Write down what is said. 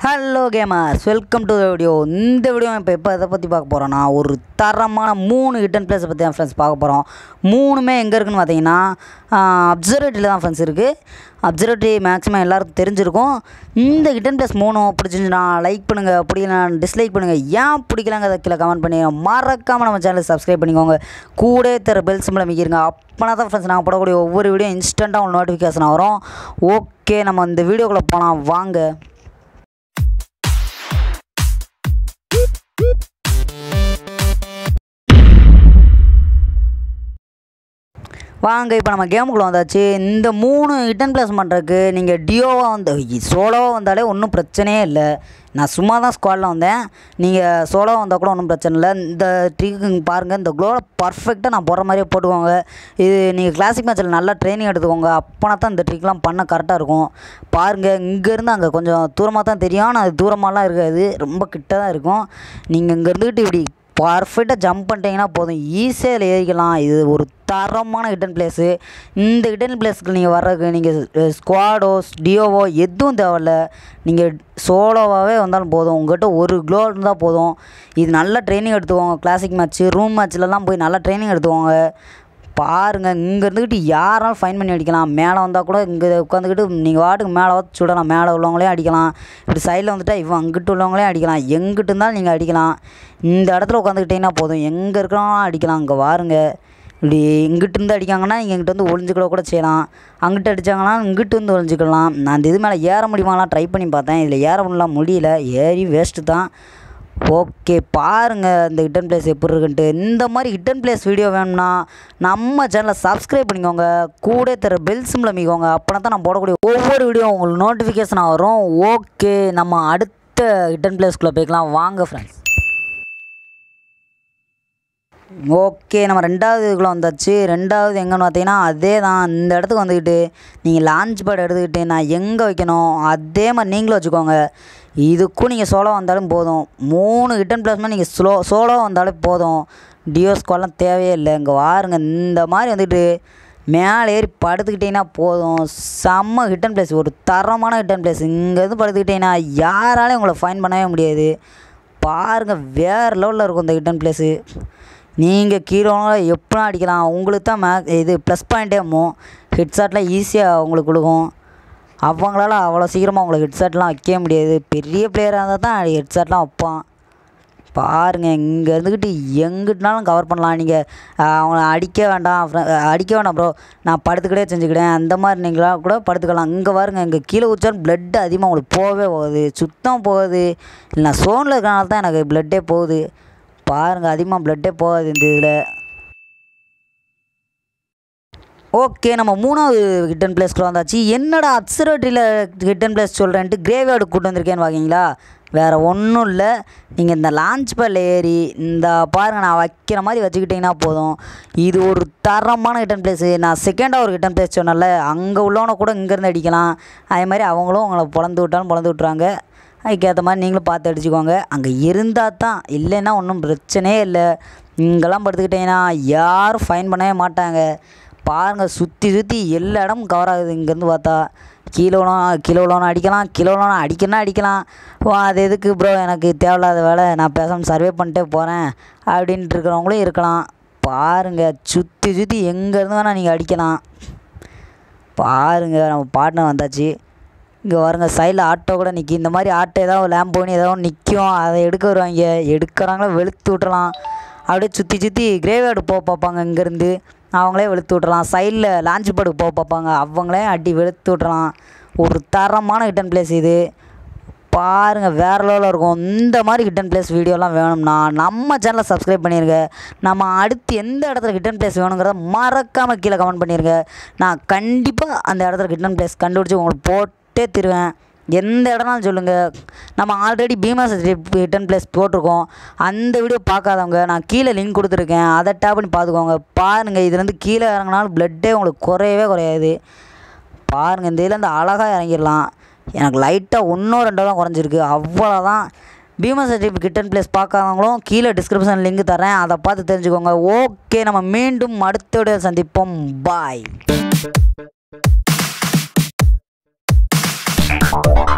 hello gamers welcome to video இந்த video இப்போ எப்போ எதை பற்றி பார்க்க போகிறோன்னா ஒரு தரமான மூணு ஹிட்டன் பிளேஸை பற்றி தான் ஃப்ரெண்ட்ஸ் பார்க்க போகிறோம் மூணுமே எங்கே இருக்குன்னு பார்த்தீங்கன்னா அப்சர்வேட்டரியில் தான் ஃப்ரெண்ட்ஸ் இருக்குது அப்சர்வேட்டரி மேக்ஸிமம் எல்லாருக்கும் தெரிஞ்சிருக்கும் இந்த ஹிட்டன் பிளேஸ் மூணும் பிடிச்சிருந்துச்சுன்னா லைக் பண்ணுங்கள் பிடிக்கல டிஸ்லைக் பண்ணுங்கள் ஏன் பிடிக்கலங்கிறத கீழே கமெண்ட் பண்ணி மறக்காமல் நம்ம சேனலை சப்ஸ்கிரைப் பண்ணிக்கோங்க கூட தர பெல் சிம்பிள் அமைக்கிருங்க அப்போனா தான் ஃப்ரெண்ட்ஸ் நாங்கள் போடக்கூடிய ஒவ்வொரு வீடியோ இன்ஸ்டண்ட்டாக உங்களுக்கு நோட்டிஃபிகேஷன் வரும் ஓகே நம்ம இந்த வீடியோக்குள்ளே போகலாம் வாங்க வாங்க இப்போ நம்ம கேமுக்குள்ளே வந்தாச்சு இந்த மூணு ஹிட்டன் பிளேஸ் பண்ணுறதுக்கு நீங்கள் டியோவாக வந்து சோலோவாக வந்தாலே ஒன்றும் பிரச்சனையே இல்லை நான் சும்மா தான் ஸ்குவாடில் வந்தேன் நீங்கள் சோலோவாக வந்தால் கூட ஒன்றும் பிரச்சனை இல்லை இந்த ட்ரிக்கு பாருங்கள் இந்த க்ளோவை பர்ஃபெக்டாக நான் போடுற மாதிரியே போட்டுக்கோங்க இது நீங்கள் கிளாசிக் மேட்ச்சில் நல்லா ட்ரைனிங் எடுத்துக்கோங்க அப்போனா தான் இந்த ட்ரிக்லாம் பண்ண கரெக்டாக இருக்கும் பாருங்கள் இங்கேருந்து அங்கே கொஞ்சம் தூரமாக தான் தெரியும் ஆனால் அது தூரமாலாம் இருக்காது ரொம்ப கிட்ட தான் இருக்கும் நீங்கள் இங்கே இருந்துக்கிட்டு இப்படி பர்ஃபெக்டாக ஜம்ப் பண்ணிட்டீங்கன்னா போதும் ஈஸியாக இதில் ஏறிக்கலாம் இது ஒரு தரமான ஹிட்டன் பிளேஸு இந்த ஹிட்டன் பிளேஸ்க்கு நீங்கள் வர்றதுக்கு நீங்கள் ஸ்குவாடோ டியோவோ எதுவும் தேவையில்ல நீங்கள் சோலோவாகவே வந்தாலும் போதும் உங்கள்கிட்ட ஒரு க்ளோ இருந்தால் போதும் இது நல்லா ட்ரைனிங் எடுத்துக்கோங்க கிளாசிக் மேட்ச்சு ரூம் மேட்ச்லலாம் போய் நல்லா ட்ரைனிங் எடுத்துக்கோங்க பாருங்கள் இங்கே இருந்துக்கிட்டு யாராலும் ஃபைன் பண்ணி அடிக்கலாம் மேலே வந்தால் கூட இங்கே உட்காந்துக்கிட்டு நீங்கள் வாட்டுக்கு மேலே வந்து சுடலாம் மேலே உள்ளவங்களையும் அடிக்கலாம் இப்படி சைடில் வந்துட்டால் இவன் அங்கிட்டு உள்ளவங்களையும் அடிக்கலாம் எங்கிட்டு இருந்தாலும் நீங்கள் அடிக்கலாம் இந்த இடத்துல உட்காந்துக்கிட்டிங்கன்னா போதும் எங்கே இருக்கிறவங்களும் அடிக்கலாம் இங்கே வாருங்க இப்படி இங்கிட்டு இருந்து அடிக்காங்கன்னா நீங்கள் இங்கிட்ட வந்து ஒளிஞ்சிக்கிட கூட செய்யலாம் அங்கிட்டு அடித்தாங்கன்னா இங்கிட்டு வந்து ஒளிஞ்சிக்கலாம் நான் அந்த இது மேலே ஏற முடியுமாலாம் ட்ரை பண்ணி பார்த்தேன் இதில் ஏற முடியலாம் முடியல ஏறி வேஸ்ட்டு தான் ஓகே பாருங்கள் இந்த ஹிட்டன் பிளேஸ் எப்படி இருக்குன்ட்டு இந்த மாதிரி ஹிட்டன் பிளேஸ் வீடியோ வேணும்னா நம்ம சேனலை சப்ஸ்கிரைப் பண்ணிக்கோங்க கூட தர பெல் சிம்மில் அமைக்கோங்க அப்போனா தான் நான் போடக்கூடிய ஒவ்வொரு வீடியோ உங்களுக்கு நோட்டிஃபிகேஷன் வரும் ஓகே நம்ம அடுத்த ஹிட்டன் பிளேஸ்க்குள்ளே போய்க்கலாம் வாங்க ஃப்ரெண்ட்ஸ் ஓகே நம்ம ரெண்டாவது இதுக்குள்ளே வந்தாச்சு ரெண்டாவது எங்கன்னு பார்த்தீங்கன்னா அதே தான் இந்த இடத்துக்கு வந்துக்கிட்டு நீங்கள் லான்ச் பேட் எடுத்துக்கிட்டு நான் எங்கே வைக்கணும் அதே மாதிரி நீங்களும் வச்சுக்கோங்க இதுக்கும் நீங்கள் சோலோ வந்தாலும் போதும் மூணு ஹிட்டன் பிளேஸ்மே நீங்கள் ஸ்லோ சோலோ வந்தாலே போதும் டியோஸ்கோலாம் தேவையே இல்லை இங்கே வாருங்க இந்த மாதிரி வந்துட்டு மேலே ஏறி படுத்துக்கிட்டிங்கன்னா போதும் செம்ம ஹிட்டன் பிளேஸ் ஒரு தரமான ஹிட்டன் பிளேஸ் இங்கேருந்து படுத்துக்கிட்டிங்கன்னா யாராலையும் உங்களை ஃபைன் பண்ணவே முடியாது பாருங்கள் வேறு லெவலில் இருக்கும் இந்த ஹிட்டன் பிளேஸு நீங்கள் கீழே எப்படினா அடிக்கலாம் உங்களுக்கு தான் மே இது ப்ளஸ் பாயிண்ட்டே ஆகும் ஹெட்ஷாட்லாம் ஈஸியாக உங்களுக்கு கொடுக்கும் அவங்களால அவ்வளோ சீக்கிரமாக உங்களுக்கு ஹெட்ஷாட்லாம் வைக்க முடியாது பெரிய பிளேயராக இருந்தால் தான் ஹெட்ஷாட்லாம் வைப்பான் பாருங்கள் இங்கே இருந்துக்கிட்டு எங்கிட்டனாலும் கவர் பண்ணலாம் நீங்கள் அவங்கள அடிக்க வேண்டாம் அடிக்க வேண்டாம் ப்ரோ நான் படுத்துக்கிட்டே செஞ்சுக்கிட்டேன் அந்த மாதிரி நீங்களாம் கூட படுத்துக்கலாம் இங்கே பாருங்க இங்கே கீழே குச்சாலும் ப்ளட்டு அதிகமாக உங்களுக்கு போகவே போகுது சுத்தம் போகுது இல்லை நான் சோனில் இருக்கனால தான் எனக்கு ப்ளட்டே போகுது பாருங்கள் அதிகமாக ப்ளட்டே போகாது இந்த இதில் ஓகே நம்ம மூணாவது ஹிட்டன் பிளேஸ்க்குள்ள வந்தாச்சு என்னடா அப்சர்வேட்டரியில் ஹிட்டன் பிளேஸ் சொல்கிறேன்ட்டு கிரேவியார்டு கூட்டு வந்திருக்கேன்னு பார்க்கிங்களா வேறு ஒன்றும் இல்லை நீங்கள் இந்த லான்ச் பேடில் ஏறி இந்த பாருங்கள் நான் வைக்கிற மாதிரி வச்சுக்கிட்டிங்கன்னா போதும் இது ஒரு தரமான ஹிட்டன் பிளேஸு நான் செகண்டாக ஒரு ஹிட்டன் பிளேஸ் சொன்னல அங்கே உள்ளவனை கூட இங்கேருந்து அடிக்கலாம் அதே மாதிரி அவங்களும் உங்களை பொழந்து விட்டாலும் பொழந்து விட்றாங்க அதுக்கேற்ற மாதிரி நீங்களும் பார்த்து அடிச்சுக்கோங்க அங்கே இருந்தால் தான் இல்லைன்னா ஒன்றும் பிரச்சனையே இல்லை இங்கெல்லாம் படுத்துக்கிட்டிங்கன்னா யாரும் ஃபைன் பண்ணவே மாட்டாங்க பாருங்கள் சுற்றி சுற்றி எல்லா இடமும் கவர் ஆகுது இங்கேருந்து பார்த்தா கீழே உள்ளவன் கீழே உள்ளவனை அடிக்கலாம் கீழே உள்ளவனை அடிக்கணும்னா அடிக்கலாம் வா அது எதுக்கு ப்ரோ எனக்கு தேவையில்லாத வேலை நான் பேசாமல் சர்வே பண்ணிட்டே போகிறேன் அப்படின்ட்டு இருக்கிறவங்களும் இருக்கலாம் பாருங்கள் சுற்றி சுற்றி எங்கேருந்து வேணால் நீங்கள் அடிக்கலாம் பாருங்கள் நம்ம பாட்னர் வந்தாச்சு இங்கே வருங்க சைடில் ஆட்டோ கூட நிற்கி இந்த மாதிரி ஆட்டோ ஏதாவது லேம்போனி ஏதாவது நிற்கும் அதை எடுக்க வருவாங்க எடுக்கிறாங்களோ வெளுத்து விட்றலாம் அப்படியே சுற்றி சுற்றி கிரேவேர்டு போக பார்ப்பாங்க இங்கேருந்து அவங்களே வெளுத்து விட்றலாம் சைடில் லான்ச் பேடுக்கு போக பார்ப்பாங்க அவங்களே அடி வெளுத்து விட்றலாம் ஒரு தரமான ஹிட்டன் பிளேஸ் இது பாருங்கள் வேறு லெவலில் இருக்கும் இந்த மாதிரி ஹிட்டன் பிளேஸ் வீடியோலாம் வேணும்னா நம்ம சேனலை சப்ஸ்கிரைப் பண்ணிடுங்க நம்ம அடுத்து எந்த இடத்துல ஹிட்டன் பிளேஸ் வேணுங்கிறத மறக்காமல் கீழே கமெண்ட் பண்ணிடுங்க நான் கண்டிப்பாக அந்த இடத்துல ஹிட்டன் பிளேஸ் கண்டுபிடிச்சி உங்களுக்கு போட்டே தருவேன் எந்த இடம்னாலும் சொல்லுங்கள் நம்ம ஆல்ரெடி பீமா ரிட்டன் பிளேஸ் போட்டிருக்கோம் அந்த வீடியோ பார்க்காதவங்க நான் கீழே லிங்க் கொடுத்துருக்கேன் அதை டேப் பண்ணி பார்த்துக்கோங்க பாருங்கள் இதுலேருந்து கீழே இறங்கினாலும் ப்ளட்டே உங்களுக்கு குறையவே குறையாது பாருங்கள் இந்த இதுலேருந்து அழகாக இறங்கிடலாம் எனக்கு லைட்டாக ஒன்றோ ரெண்டோ தான் குறைஞ்சிருக்கு அவ்வளோதான் பீமா சர்டிஃபிகேட் கிட்டன் பிளேஸ் பார்க்காதவங்களும் கீழே டிஸ்கிரிப்ஷன் லிங்க் தரேன் அதை பார்த்து தெரிஞ்சுக்கோங்க ஓகே நம்ம மீண்டும் அடுத்த வீடியோ சந்திப்போம் பாய்